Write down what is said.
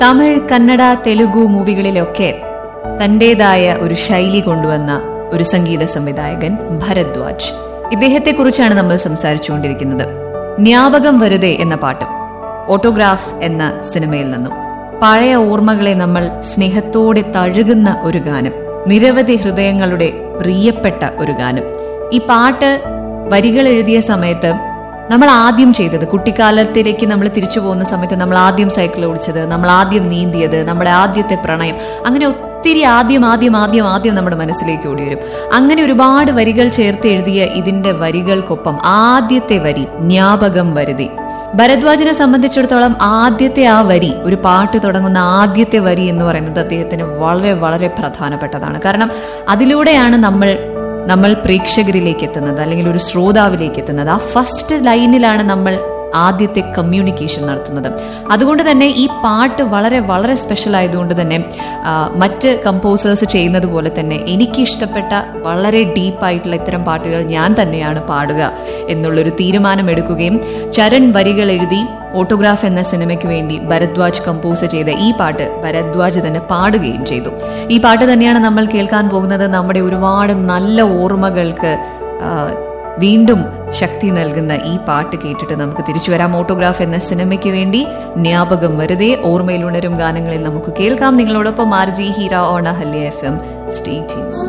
തമിഴ് കന്നഡ തെലുഗു മൂവികളിലൊക്കെ തന്റേതായ ഒരു ശൈലി കൊണ്ടുവന്ന ഒരു സംഗീത സംവിധായകൻ ഭരദ്വാജ് ഇദ്ദേഹത്തെ കുറിച്ചാണ് നമ്മൾ സംസാരിച്ചുകൊണ്ടിരിക്കുന്നത് ജ്ഞാപകം വെറുതെ എന്ന പാട്ട് ഓട്ടോഗ്രാഫ് എന്ന സിനിമയിൽ നിന്നും പഴയ ഓർമ്മകളെ നമ്മൾ സ്നേഹത്തോടെ തഴുകുന്ന ഒരു ഗാനം നിരവധി ഹൃദയങ്ങളുടെ പ്രിയപ്പെട്ട ഒരു ഗാനം ഈ പാട്ട് വരികൾ എഴുതിയ സമയത്ത് നമ്മൾ ആദ്യം ചെയ്തത് കുട്ടിക്കാലത്തിലേക്ക് നമ്മൾ തിരിച്ചു പോകുന്ന സമയത്ത് നമ്മൾ ആദ്യം സൈക്കിൾ ഓടിച്ചത് നമ്മൾ ആദ്യം നീന്തിയത് നമ്മുടെ ആദ്യത്തെ പ്രണയം അങ്ങനെ ഒത്തിരി ആദ്യം ആദ്യം ആദ്യം ആദ്യം നമ്മുടെ മനസ്സിലേക്ക് ഓടി വരും അങ്ങനെ ഒരുപാട് വരികൾ ചേർത്ത് എഴുതിയ ഇതിന്റെ വരികൾക്കൊപ്പം ആദ്യത്തെ വരി ജ്ഞാപകം വരുതി ഭരദ്വാജിനെ സംബന്ധിച്ചിടത്തോളം ആദ്യത്തെ ആ വരി ഒരു പാട്ട് തുടങ്ങുന്ന ആദ്യത്തെ വരി എന്ന് പറയുന്നത് അദ്ദേഹത്തിന് വളരെ വളരെ പ്രധാനപ്പെട്ടതാണ് കാരണം അതിലൂടെയാണ് നമ്മൾ നമ്മൾ പ്രേക്ഷകരിലേക്ക് എത്തുന്നത് അല്ലെങ്കിൽ ഒരു ശ്രോതാവിലേക്ക് എത്തുന്നത് ആ ഫസ്റ്റ് ലൈനിലാണ് നമ്മൾ ആദ്യത്തെ കമ്മ്യൂണിക്കേഷൻ നടത്തുന്നത് അതുകൊണ്ട് തന്നെ ഈ പാട്ട് വളരെ വളരെ സ്പെഷ്യൽ ആയതുകൊണ്ട് തന്നെ ആ, മറ്റ് കമ്പോസേഴ്സ് ചെയ്യുന്നത് പോലെ തന്നെ എനിക്ക് ഇഷ്ടപ്പെട്ട വളരെ ഡീപ്പായിട്ടുള്ള ഇത്തരം പാട്ടുകൾ ഞാൻ തന്നെയാണ് പാടുക എന്നുള്ളൊരു തീരുമാനം എടുക്കുകയും ചരൺ വരികൾ എഴുതി ഓട്ടോഗ്രാഫ് എന്ന സിനിമയ്ക്ക് വേണ്ടി ഭരദ്വാജ് കമ്പോസ് ചെയ്ത ഈ പാട്ട് ഭരദ്വാജ് തന്നെ പാടുകയും ചെയ്തു ഈ പാട്ട് തന്നെയാണ് നമ്മൾ കേൾക്കാൻ പോകുന്നത് നമ്മുടെ ഒരുപാട് നല്ല ഓർമ്മകൾക്ക് ആ, വീണ്ടും ശക്തി നൽകുന്ന ഈ പാട്ട് കേട്ടിട്ട് നമുക്ക് തിരിച്ചു വരാം ഓട്ടോഗ്രാഫ് എന്ന സിനിമയ്ക്ക് വേണ്ടി ജ്ഞാപകം വെറുതെ ഓർമ്മയിൽ ഉണരും ഗാനങ്ങളിൽ നമുക്ക് കേൾക്കാം നിങ്ങളോടൊപ്പം ആർ ജി ഹീറ ഓണ ഹല്യ എഫ് എം സ്റ്റേ